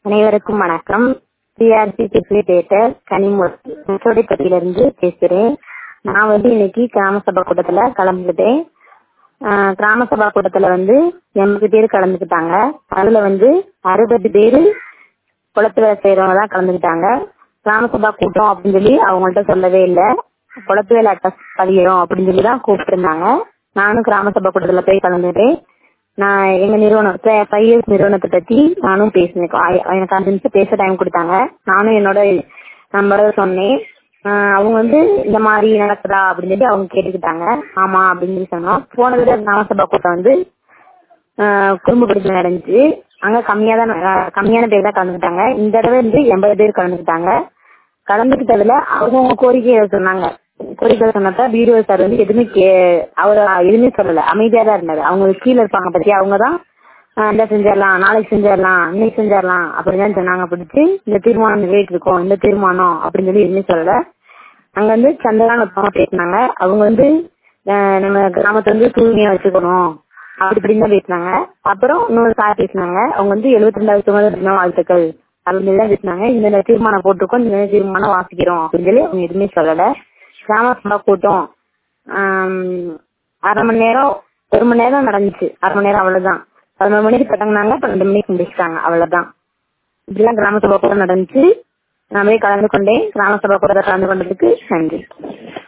அனைவருக்கும் வணக்கம் சிஆர்சி செக்ரட்டேட்டர் கனிமூர்த்தி முச்சோடிப்பட்டியிலிருந்து பேசுகிறேன் நான் வந்து இன்னைக்கு கிராம சபா கூட்டத்தில் கலந்துக்கிட்டேன் ஆஹ் கிராம சபா கூட்டத்தில் வந்து எண்பது பேர் கலந்துக்கிட்டாங்க அதில் வந்து அறுபது பேர் குளத்து வேலை செய்கிறவங்க தான் கலந்துக்கிட்டாங்க கிராம சபா கூட்டம் அப்படின்னு சொல்லி அவங்கள்ட்ட சொல்லவே இல்லை குளத்து வேலை அட்டை பதிகிறோம் அப்படின்னு சொல்லி தான் கூப்பிட்டுருந்தாங்க நானும் கிராம சபா கூட்டத்தில் போய் கலந்துக்கிட்டேன் நான் எங்க நிறுவனம் ஃபைவ் இயர்ஸ் நிறுவனத்தை பத்தி நானும் பேசினேன் ஆ- எனக்கு அஞ்சு நிமிஷம் பேச டைம் கொடுத்தாங்க நானும் என்னோட நம்பரை சொன்னேன் ஆஹ் அவங்க வந்து இந்த மாதிரி நடக்குதா அப்படின்னு சொல்லி அவங்க கேட்டுக்கிட்டாங்க ஆமா அப்படின்னு சொல்லி சொன்னோம் போன தடவை கிராம சபா கூட்டம் வந்து ஆஹ் குடும்ப பிடிப்பு நடந்துச்சு அங்க கம்மியா தான் ந- கம்மியான பேர் தான் கலந்துக்கிட்டாங்க இந்த தடவை வந்து எண்பது பேர் கலந்துக்கிட்டாங்க கலந்துக்கிட்டதுல அவங்கவுங்க கோரிக்கையை சொன்னாங்க கோரிக்கை சொன்னப்ப வீடியோ சார் வந்து எதுவுமே கே அவர் எதுவுமே சொல்லல அமைதியா தான் இருந்தாரு அவங்க கீழே இருப்பாங்க பத்தி அவங்க தான் இந்த செஞ்சிடலாம் நாளைக்கு செஞ்சிடலாம் இன்னைக்கு செஞ்சிடலாம் அப்படின்னு தான் சொன்னாங்க பிடிச்சி இந்த தீர்மானம் நிறைவேற்றி இருக்கோம் இந்த தீர்மானம் அப்படின்னு சொல்லி எதுவுமே சொல்லல அங்க வந்து சந்திரான் ஒருத்தவங்க பேசினாங்க அவங்க வந்து அஹ், நம்ம கிராமத்தை வந்து தூய்மையா வச்சுக்கணும் அப்படி இப்படின்னு தான் பேசினாங்க அப்புறம் இன்னொரு சார் பேசினாங்க அவங்க வந்து எழுபத்தி ரெண்டாவது சுதந்திர தின வாழ்த்துக்கள் அப்படின்னு சொல்லி தான் பேசினாங்க இந்த தீர்மானம் போட்டிருக்கோம் இந்த தீர்மானம் வாசிக்கிறோம் அப்படின்னு சொல்லி அவங்க எதுவுமே சொல்லல கிராம சபா கூட்டம் ஆம், அரை மணி நேரம் ஒரு மணி நேரம் நடந்துச்சு அரை மணி நேரம் அவ்வளவுதான் பதினோரு மணிக்கு தொடங்கினாங்க பன்னெண்டு மணிக்கு முடிச்சிட்டாங்க அவ்வளவுதான் இப்படிலாம் கிராம சபா கூட்டம் நடந்துச்சு நான் போய் கலந்து கொண்டேன் கிராம சபா கூட்டத்தில் கலந்து கொண்டதுக்கு நன்றி